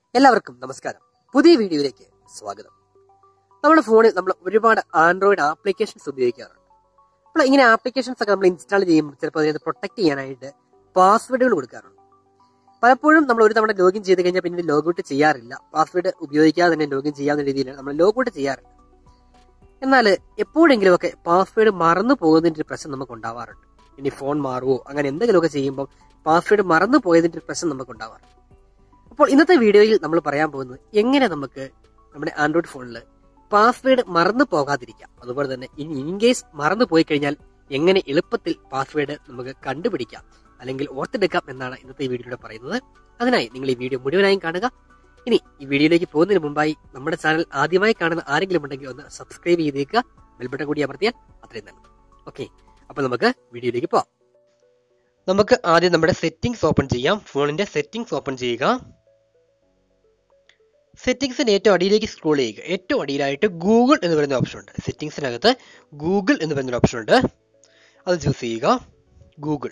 എല്ലാവർക്കും നമസ്കാരം പുതിയ വീഡിയോയിലേക്ക് സ്വാഗതം നമ്മുടെ ഫോണിൽ നമ്മൾ ഒരുപാട് ആൻഡ്രോയിഡ് ആപ്ലിക്കേഷൻസ് ഉപയോഗിക്കാറുണ്ട് അപ്പോൾ ഇങ്ങനെ ആപ്ലിക്കേഷൻസ് ഒക്കെ നമ്മൾ ഇൻസ്റ്റാൾ ചെയ്യുമ്പോൾ ചിലപ്പോൾ അതിനെ പ്രൊട്ടക്ട് ചെയ്യാനായിട്ട് പാസ്വേഡുകൾ കൊടുക്കാറുണ്ട് പലപ്പോഴും നമ്മൾ ഒരു തവണ ലോഗിൻ ചെയ്ത് കഴിഞ്ഞാൽ പിന്നെ ലോഗൗട്ട് ചെയ്യാറില്ല പാസ്വേഡ് ഉപയോഗിക്കാതെ തന്നെ ലോഗിൻ ചെയ്യാവുന്ന രീതിയിൽ നമ്മൾ ലോഗൗട്ട് ചെയ്യാറില്ല എന്നാൽ എപ്പോഴെങ്കിലുമൊക്കെ പാസ്വേഡ് മറന്നു പോകുന്നതിന്റെ ഒരു പ്രശ്നം നമുക്ക് ഉണ്ടാവാറുണ്ട് ഇനി ഫോൺ മാറുമോ അങ്ങനെ എന്തെങ്കിലുമൊക്കെ ചെയ്യുമ്പോൾ പാസ്വേഡ് മറന്നു പോയതിന്റെ ഒരു പ്രശ്നം നമുക്ക് ഉണ്ടാവാറുണ്ട് അപ്പോൾ ഇന്നത്തെ വീഡിയോയിൽ നമ്മൾ പറയാൻ പോകുന്നത് എങ്ങനെ നമുക്ക് നമ്മുടെ ആൻഡ്രോയിഡ് ഫോണിൽ പാസ്വേഡ് മറന്നു പോകാതിരിക്കാം അതുപോലെ തന്നെ ഇനി ഇൻ കേസ് മറന്നു പോയി കഴിഞ്ഞാൽ എങ്ങനെ എളുപ്പത്തിൽ പാസ്വേഡ് നമുക്ക് കണ്ടുപിടിക്കാം അല്ലെങ്കിൽ ഓർത്തെടുക്കാം എന്നാണ് ഇന്നത്തെ വീഡിയോയിലൂടെ പറയുന്നത് അതിനായി നിങ്ങൾ ഈ വീഡിയോ മുഴുവനായും കാണുക ഇനി ഈ വീഡിയോയിലേക്ക് പോകുന്നതിന് മുമ്പായി നമ്മുടെ ചാനൽ ആദ്യമായി കാണുന്ന ആരെങ്കിലും ഉണ്ടെങ്കിൽ ഒന്ന് സബ്സ്ക്രൈബ് ചെയ്തേക്കുക ബെൽബട്ടൺ കൂടി അമർത്തിയാൽ അത്രയും തന്നെ ഓക്കെ അപ്പൊ നമുക്ക് വീഡിയോയിലേക്ക് പോവാം നമുക്ക് ആദ്യം നമ്മുടെ സെറ്റിംഗ്സ് ഓപ്പൺ ചെയ്യാം ഫോണിന്റെ സെറ്റിംഗ്സ് ഓപ്പൺ ചെയ്യുക സെറ്റിംഗ്സിന്റെ ഏറ്റവും അടിയിലേക്ക് സ്ക്രോൾ ചെയ്യുക ഏറ്റവും അടിയിലായിട്ട് ഗൂഗിൾ എന്ന് പറയുന്ന ഓപ്ഷൻ ഉണ്ട് സെറ്റിംഗ്സിനകത്ത് ഗൂഗിൾ എന്ന് പറയുന്ന ഓപ്ഷൻ ഉണ്ട് അത് ചൂസ് ചെയ്യുക Google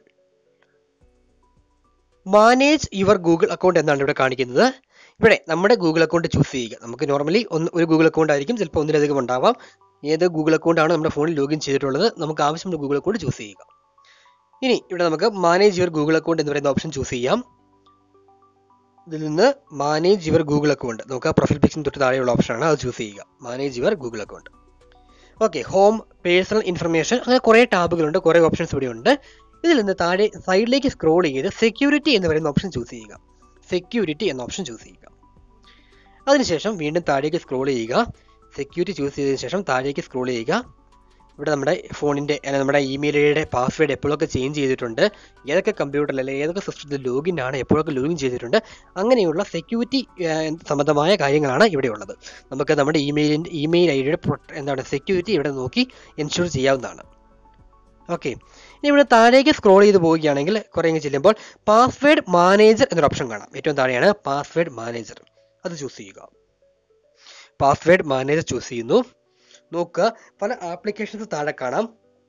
manage your Google account എന്നാണ് ഇവിടെ കാണിക്കുന്നത് ഇവിടെ നമ്മുടെ ഗൂഗിൾ അക്കൗണ്ട് ചൂസ് ചെയ്യുക നമുക്ക് നോർമലി ഒന്ന് ഒരു ഗൂഗിൾ അക്കൗണ്ട് ആയിരിക്കും ചിലപ്പോൾ ഒന്നിലധികം ഉണ്ടാവാം ഏത് ഗൂഗിൾ അക്കൗണ്ട് ആണ് നമ്മുടെ ഫോണിൽ ലോഗിൻ ചെയ്തിട്ടുള്ളത് നമുക്ക് ആവശ്യമുള്ള ഗൂഗിൾ അക്കൗണ്ട് ചൂസ് ചെയ്യുക ഇനി ഇവിടെ നമുക്ക് മാനേജ് യുവർ ഗൂഗിൾ അക്കൗണ്ട് എന്ന് പറയുന്ന ഓപ്ഷൻ ചൂസ് ചെയ്യാം ഇതിൽ നിന്ന് മാനേജ് യുവർ ഗൂഗിൾ അക്കൗണ്ട് നമുക്ക് ആ പ്രൊഫൈൽ പിക്സിന് തൊട്ട് താഴെയുള്ള ഓപ്ഷനാണ് അത് ചൂസ് ചെയ്യുക manage your Google account okay home personal information അങ്ങനെ കുറേ ടാബുകളുണ്ട് കുറേ ഓപ്ഷൻസ് ഇവിടെ ഉണ്ട് ഇതിൽ നിന്ന് താഴെ സൈഡിലേക്ക് സ്ക്രോൾ ചെയ്ത് സെക്യൂരിറ്റി എന്ന് പറയുന്ന ഓപ്ഷൻ ചൂസ് ചെയ്യുക സെക്യൂരിറ്റി എന്ന ഓപ്ഷൻ ചൂസ് ചെയ്യുക അതിനുശേഷം വീണ്ടും താഴേക്ക് സ്ക്രോൾ ചെയ്യുക സെക്യൂരിറ്റി ചൂസ് ചെയ്തതിനു ശേഷം താഴേക്ക് സ്ക്രോൾ ചെയ്യുക ഇവിടെ നമ്മുടെ ഫോണിൻ്റെ അല്ലെങ്കിൽ നമ്മുടെ ഇമെയിൽ ഐഡിയുടെ പാസ്വേഡ് എപ്പോഴൊക്കെ ചേഞ്ച് ചെയ്തിട്ടുണ്ട് ഏതൊക്കെ കമ്പ്യൂട്ടറിൽ അല്ലെങ്കിൽ ഏതൊക്കെ സിസ്റ്റത്തിൽ ലോഗിൻ ആണ് എപ്പോഴൊക്കെ ലോഗിൻ ചെയ്തിട്ടുണ്ട് അങ്ങനെയുള്ള സെക്യൂരിറ്റി സംബന്ധമായ കാര്യങ്ങളാണ് ഇവിടെ ഉള്ളത് നമുക്ക് നമ്മുടെ ഇമെയിലിൻ്റെ ഇമെയിൽ ഐ ഡിയുടെ എന്താണ് സെക്യൂരിറ്റി ഇവിടെ നോക്കി എൻഷുർ ചെയ്യാവുന്നതാണ് ഓക്കെ ഇനി ഇവിടെ താഴേക്ക് സ്ക്രോൾ ചെയ്ത് പോവുകയാണെങ്കിൽ കുറേ ചെല്ലുമ്പോൾ പാസ്വേഡ് മാനേജർ എന്നൊരു ഓപ്ഷൻ കാണാം ഏറ്റവും താഴെയാണ് പാസ്വേഡ് മാനേജർ അത് ചൂസ് ചെയ്യുക പാസ്വേഡ് മാനേജർ ചൂസ് ചെയ്യുന്നു നോക്കുക പല ആപ്ലിക്കേഷൻസ് താഴെ കാണാം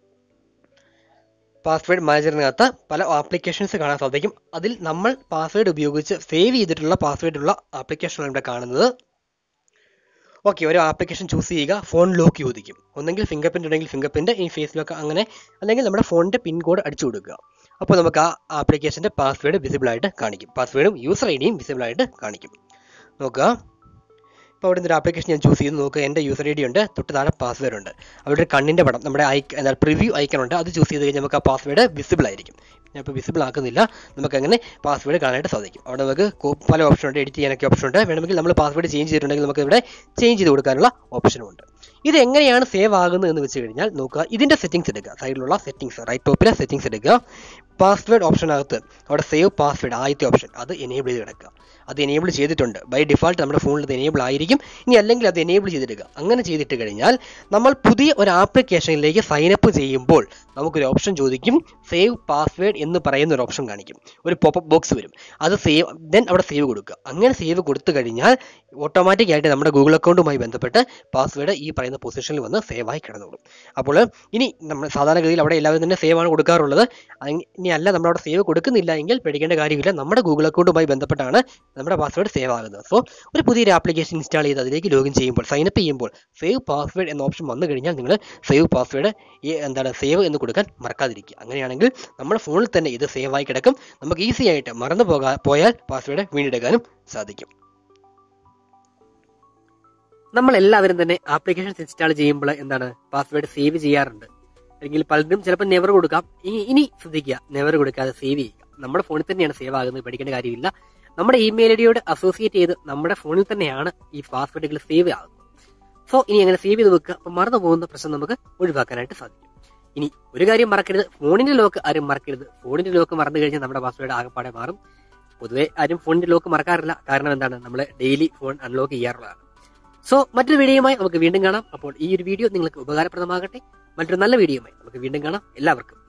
പാസ്വേഡ് മാനേജറിനകത്ത് പല ആപ്ലിക്കേഷൻസ് കാണാൻ സാധിക്കും അതിൽ നമ്മൾ പാസ്വേഡ് ഉപയോഗിച്ച് സേവ് ചെയ്തിട്ടുള്ള പാസ്വേഡുള്ള ആപ്ലിക്കേഷനാണ് ഇവിടെ കാണുന്നത് ഓക്കെ ഒരു ആപ്ലിക്കേഷൻ ചൂസ് ചെയ്യുക ഫോൺ ലോക്ക് ചോദിക്കും ഒന്നെങ്കിൽ ഫിംഗർ പ്രിന്റ് ഉണ്ടെങ്കിൽ ഫിംഗർ പ്രിന്റ് ഈ ഫേസ് ലോക്ക് അങ്ങനെ അല്ലെങ്കിൽ നമ്മുടെ ഫോണിന്റെ പിൻ കോഡ് അടിച്ചു കൊടുക്കുക അപ്പോൾ നമുക്ക് ആ ആപ്ലിക്കേഷന്റെ പാസ്വേഡ് വിസിബിൾ ആയിട്ട് കാണിക്കും പാസ്വേഡും യൂസർ ഐ ഡിയും വിസിബിൾ ആയിട്ട് കാണിക്കും നോക്കുക ഇപ്പോൾ അവിടെ നിന്ന് ഒരു ആപ്ലിക്കേഷൻ ഞാൻ ചൂസ് ചെയ്ത് നോക്കുക എൻ്റെ യൂസർ ഐ ഡി ഉണ്ട് തൊട്ട് താഴെ പാസ്വേഡ് ഉണ്ട് അവിടെ ഒരു കണ്ണിൻ്റെ പടം നമ്മുടെ ഐക്ക എന്നാൽ പ്രിവ്യൂ ഐക്കൺ ഉണ്ട് അത് ചൂസ് ചെയ്ത് കഴിഞ്ഞാൽ നമുക്ക് ആ പാസ്വേഡ് വിസിബിൾ ആയിരിക്കും ഞാൻ ഇപ്പോൾ വിസിബിൾ ആക്കുന്നില്ല നമുക്ക് അങ്ങനെ പാസ്വേഡ് കാണാനായിട്ട് സാധിക്കും അവിടെ നമുക്ക് പല ഓപ്ഷൻ ഉണ്ട് എഡിറ്റ് ചെയ്യാനൊക്കെ ഓപ്ഷൻ ഉണ്ട് വേണമെങ്കിൽ നമ്മൾ പാസ്വേഡ് ചേഞ്ച് ചെയ്തിട്ടുണ്ടെങ്കിൽ നമുക്ക് ഇവിടെ ചേഞ്ച് ചെയ്ത് കൊടുക്കാനുള്ള ഓപ്ഷനും ഉണ്ട് ഇത് എങ്ങനെയാണ് സേവ് ആകുന്നത് എന്ന് വെച്ച് കഴിഞ്ഞാൽ നോക്കുക ഇതിൻ്റെ സെറ്റിംഗ്സ് എടുക്കുക സൈഡിലുള്ള സെറ്റിംഗ്സ് റൈറ്റ് ടോപ്പിലെ സെറ്റിംഗ്സ് എടുക്കുക പാസ്വേഡ് ഓപ്ഷനകത്ത് അവിടെ സേവ് പാസ്വേഡ് ആദ്യത്തെ ഓപ്ഷൻ അത് എനേബിൾ ചെയ്ത് കിടക്കുക അത് എനേബിൾ ചെയ്തിട്ടുണ്ട് ബൈ ഡിഫാൾട്ട് നമ്മുടെ ഫോണിൽ അത് എനേബിൾ ആയിരിക്കും ഇനി അല്ലെങ്കിൽ അത് എനേബിൾ ചെയ്തിടുക അങ്ങനെ ചെയ്തിട്ട് കഴിഞ്ഞാൽ നമ്മൾ പുതിയ ഒരു ആപ്ലിക്കേഷനിലേക്ക് സൈനപ്പ് ചെയ്യുമ്പോൾ നമുക്കൊരു ഓപ്ഷൻ ചോദിക്കും സേവ് പാസ്വേഡ് എന്ന് പറയുന്ന ഒരു ഓപ്ഷൻ കാണിക്കും ഒരു പോപ്പപ്പ് ബോക്സ് വരും അത് സേവ് ദെൻ അവിടെ സേവ് കൊടുക്കുക അങ്ങനെ സേവ് കൊടുത്തു കഴിഞ്ഞാൽ ഓട്ടോമാറ്റിക് ആയിട്ട് നമ്മുടെ ഗൂഗിൾ അക്കൗണ്ടുമായി ബന്ധപ്പെട്ട് പാസ്വേഡ് ഈ പറയുന്ന പൊസിഷനിൽ വന്ന് സേവ് ആയി കിടന്നോളും അപ്പോൾ ഇനി നമ്മൾ സാധാരണഗതിയിൽ അവിടെ എല്ലാവരും തന്നെ സേവ് ആണ് കൊടുക്കാറുള്ളത് ഇനി അല്ല നമ്മൾ അവിടെ സേവ് കൊടുക്കുന്നില്ല എങ്കിൽ പേടിക്കേണ്ട കാര്യമില്ല നമ്മുടെ ഗൂഗിൾ അക്കൗണ്ടുമായി ബന്ധപ്പെട്ടാണ് നമ്മുടെ പാസ്വേഡ് സേവ് ആകുന്നത് സോ ഒരു പുതിയൊരു ആപ്ലിക്കേഷൻ ഇൻസ്റ്റാൾ ചെയ്ത് അതിലേക്ക് ലോഗിൻ ചെയ്യുമ്പോൾ സൈനപ്പ് ചെയ്യുമ്പോൾ സേവ് പാസ്വേഡ് എന്ന ഓപ്ഷൻ വന്നു കഴിഞ്ഞാൽ നിങ്ങൾ സേവ് പാസ്വേഡ് എന്താണ് സേവ് എന്ന് കൊടുക്കാൻ മറക്കാതിരിക്കുക അങ്ങനെയാണെങ്കിൽ നമ്മുടെ ഫോണിൽ തന്നെ ഇത് സേവ് ആയി കിടക്കും നമുക്ക് ഈസി ആയിട്ട് മറന്നു പോകാൻ പോയാൽ പാസ്വേഡ് വീണ്ടെടുക്കാനും സാധിക്കും നമ്മൾ എല്ലാവരും തന്നെ ആപ്ലിക്കേഷൻസ് ഇൻസ്റ്റാൾ ചെയ്യുമ്പോൾ എന്താണ് പാസ്വേഡ് സേവ് ചെയ്യാറുണ്ട് അല്ലെങ്കിൽ പലരും ചിലപ്പോൾ നെവർ കൊടുക്കാം ഇനി ഇനി ശ്രദ്ധിക്കുക നെവർ കൊടുക്കാതെ സേവ് ചെയ്യുക നമ്മുടെ ഫോണിൽ തന്നെയാണ് സേവ് ആകുന്നത് പഠിക്കേണ്ട കാര്യമില്ല നമ്മുടെ ഇമെയിൽ ഐഡിയോട് അസോസിയേറ്റ് ചെയ്ത് നമ്മുടെ ഫോണിൽ തന്നെയാണ് ഈ പാസ്വേഡുകൾ സേവ് ആകുന്നത് സോ ഇനി അങ്ങനെ സേവ് ചെയ്ത് വെക്കുക അപ്പം മറന്നു പോകുന്ന പ്രശ്നം നമുക്ക് ഒഴിവാക്കാനായിട്ട് സാധിക്കും ഇനി ഒരു കാര്യം മറക്കരുത് ഫോണിന്റെ ലോക്ക് ആരും മറക്കരുത് ഫോണിന്റെ ലോക്ക് മറന്നു കഴിഞ്ഞാൽ നമ്മുടെ പാസ്വേഡ് ആകെപ്പാടെ മാറും പൊതുവെ ആരും ഫോണിന്റെ ലോക്ക് മറക്കാറില്ല കാരണം എന്താണ് നമ്മൾ ഡെയിലി ഫോൺ അൺലോക്ക് ചെയ്യാറുള്ളതാണ് സോ മറ്റൊരു വീഡിയോയുമായി നമുക്ക് വീണ്ടും കാണാം അപ്പോൾ ഈ ഒരു വീഡിയോ നിങ്ങൾക്ക് ഉപകാരപ്രദമാകട്ടെ മറ്റൊരു നല്ല വീഡിയോയുമായി നമുക്ക് വീണ്ടും കാണാം എല്ലാവർക്കും